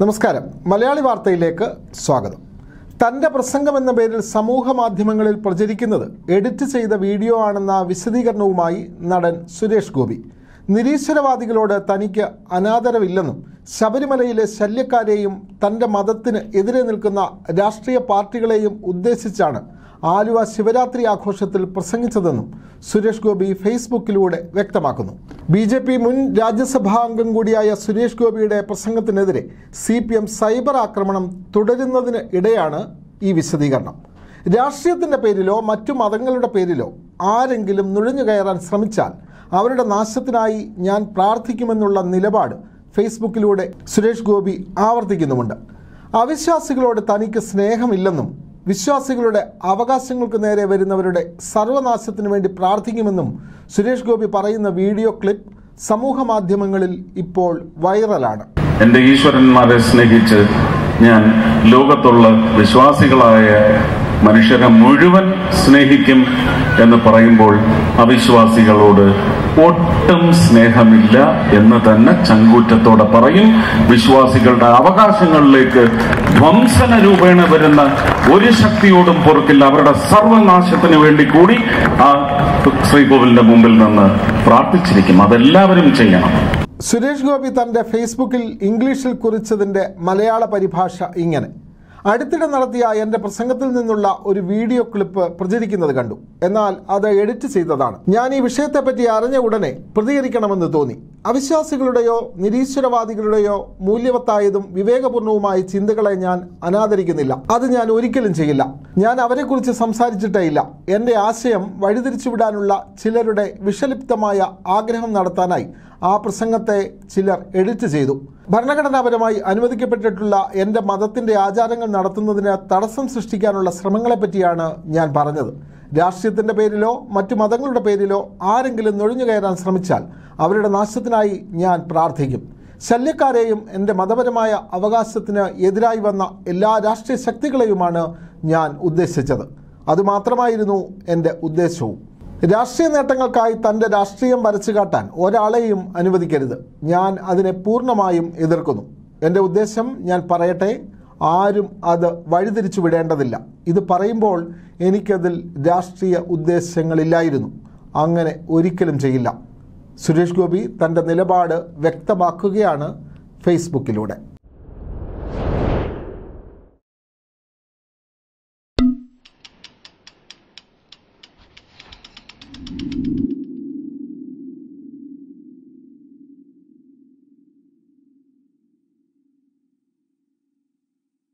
നമസ്കാരം മലയാളി വാർത്തയിലേക്ക് സ്വാഗതം തൻ്റെ പ്രസംഗം എന്ന പേരിൽ സമൂഹ മാധ്യമങ്ങളിൽ പ്രചരിക്കുന്നത് എഡിറ്റ് ചെയ്ത വീഡിയോ ആണെന്ന വിശദീകരണവുമായി നടൻ സുരേഷ് ഗോപി നിരീശ്വരവാദികളോട് തനിക്ക് അനാദരവില്ലെന്നും ശബരിമലയിലെ ശല്യക്കാരെയും തൻ്റെ മതത്തിന് എതിരെ നിൽക്കുന്ന രാഷ്ട്രീയ പാർട്ടികളെയും ഉദ്ദേശിച്ചാണ് ആലുവ ശിവരാത്രി ആഘോഷത്തിൽ പ്രസംഗിച്ചതെന്നും സുരേഷ് ഗോപി ഫേസ്ബുക്കിലൂടെ വ്യക്തമാക്കുന്നു ബി ജെ പി മുൻ രാജ്യസഭാ അംഗം കൂടിയായ സുരേഷ് ഗോപിയുടെ പ്രസംഗത്തിനെതിരെ സി പി എം സൈബർ ആക്രമണം തുടരുന്നതിന് ഇടെയാണ് ഈ വിശദീകരണം രാഷ്ട്രീയത്തിൻ്റെ പേരിലോ മറ്റു മതങ്ങളുടെ പേരിലോ ആരെങ്കിലും നുഴഞ്ഞു കയറാൻ ശ്രമിച്ചാൽ അവരുടെ നാശത്തിനായി ഞാൻ പ്രാർത്ഥിക്കുമെന്നുള്ള നിലപാട് ഫേസ്ബുക്കിലൂടെ സുരേഷ് ഗോപി ആവർത്തിക്കുന്നുമുണ്ട് അവിശ്വാസികളോട് തനിക്ക് സ്നേഹമില്ലെന്നും വിശ്വാസികളുടെ അവകാശങ്ങൾക്ക് നേരെ വരുന്നവരുടെ സർവനാശത്തിനു വേണ്ടി പ്രാർത്ഥിക്കുമെന്നും സുരേഷ് ഗോപി പറയുന്ന വീഡിയോ ക്ലിപ്പ് സമൂഹ മാധ്യമങ്ങളിൽ ഇപ്പോൾ വൈറലാണ് എന്റെ ഈശ്വരന്മാരെ സ്നേഹിച്ച് ഞാൻ ലോകത്തുള്ള വിശ്വാസികളായ മനുഷ്യരെ മുഴുവൻ സ്നേഹിക്കും എന്ന് പറയുമ്പോൾ അവിശ്വാസികളോട് ഒട്ടും സ്നേഹമില്ല എന്ന് തന്നെ ചങ്കൂറ്റത്തോടെ പറയും വിശ്വാസികളുടെ അവകാശങ്ങളിലേക്ക് ധ്വംസന രൂപേണ വരുന്ന ഒരു ശക്തിയോടും പൊറുക്കില്ല അവരുടെ സർവനാശത്തിന് വേണ്ടി കൂടി ആ ശ്രീകോവിലിന്റെ മുമ്പിൽ നിന്ന് പ്രാർത്ഥിച്ചിരിക്കും അതെല്ലാവരും ചെയ്യണം സുരേഷ് ഗോപി തൻ്റെ ഫേസ്ബുക്കിൽ ഇംഗ്ലീഷിൽ കുറിച്ചതിൻ്റെ മലയാള പരിഭാഷ ഇങ്ങനെ അടുത്തിടെ നടത്തിയ എൻ്റെ പ്രസംഗത്തിൽ നിന്നുള്ള ഒരു വീഡിയോ ക്ലിപ്പ് പ്രചരിക്കുന്നത് കണ്ടു എന്നാൽ അത് എഡിറ്റ് ചെയ്തതാണ് ഞാൻ ഈ വിഷയത്തെപ്പറ്റി അറിഞ്ഞ ഉടനെ പ്രതികരിക്കണമെന്ന് തോന്നി അവിശ്വാസികളുടെയോ നിരീശ്വരവാദികളുടെയോ മൂല്യവത്തായതും വിവേകപൂർണവുമായ ചിന്തകളെ ഞാൻ അനാദരിക്കുന്നില്ല അത് ഞാൻ ഒരിക്കലും ചെയ്യില്ല ഞാൻ അവരെക്കുറിച്ച് സംസാരിച്ചിട്ടേ ഇല്ല എൻ്റെ ആശയം വഴിതിരിച്ചുവിടാനുള്ള ചിലരുടെ വിഷലിപ്തമായ ആഗ്രഹം നടത്താനായി ആ പ്രസംഗത്തെ ചിലർ എഡിറ്റ് ചെയ്തു ഭരണഘടനാപരമായി അനുവദിക്കപ്പെട്ടിട്ടുള്ള എൻ്റെ മതത്തിൻ്റെ ആചാരങ്ങൾ നടത്തുന്നതിന് തടസ്സം സൃഷ്ടിക്കാനുള്ള ശ്രമങ്ങളെപ്പറ്റിയാണ് ഞാൻ പറഞ്ഞത് രാഷ്ട്രീയത്തിൻ്റെ പേരിലോ മറ്റു മതങ്ങളുടെ പേരിലോ ആരെങ്കിലും നുഴഞ്ഞു കയറാൻ ശ്രമിച്ചാൽ അവരുടെ നാശത്തിനായി ഞാൻ പ്രാർത്ഥിക്കും ശല്യക്കാരെയും എൻ്റെ മതപരമായ അവകാശത്തിന് എതിരായി വന്ന എല്ലാ രാഷ്ട്രീയ ശക്തികളെയുമാണ് ഞാൻ ഉദ്ദേശിച്ചത് അതുമാത്രമായിരുന്നു എൻ്റെ ഉദ്ദേശവും രാഷ്ട്രീയ നേട്ടങ്ങൾക്കായി തൻ്റെ രാഷ്ട്രീയം വരച്ചു കാട്ടാൻ ഒരാളെയും അനുവദിക്കരുത് ഞാൻ അതിനെ പൂർണ്ണമായും എതിർക്കുന്നു എൻ്റെ ഉദ്ദേശം ഞാൻ പറയട്ടെ ആരും അത് വഴിതിരിച്ചു വിടേണ്ടതില്ല ഇത് പറയുമ്പോൾ എനിക്കതിൽ രാഷ്ട്രീയ ഉദ്ദേശങ്ങളില്ലായിരുന്നു അങ്ങനെ ഒരിക്കലും ചെയ്യില്ല സുരേഷ് ഗോപി തൻ്റെ നിലപാട് വ്യക്തമാക്കുകയാണ് ഫേസ്ബുക്കിലൂടെ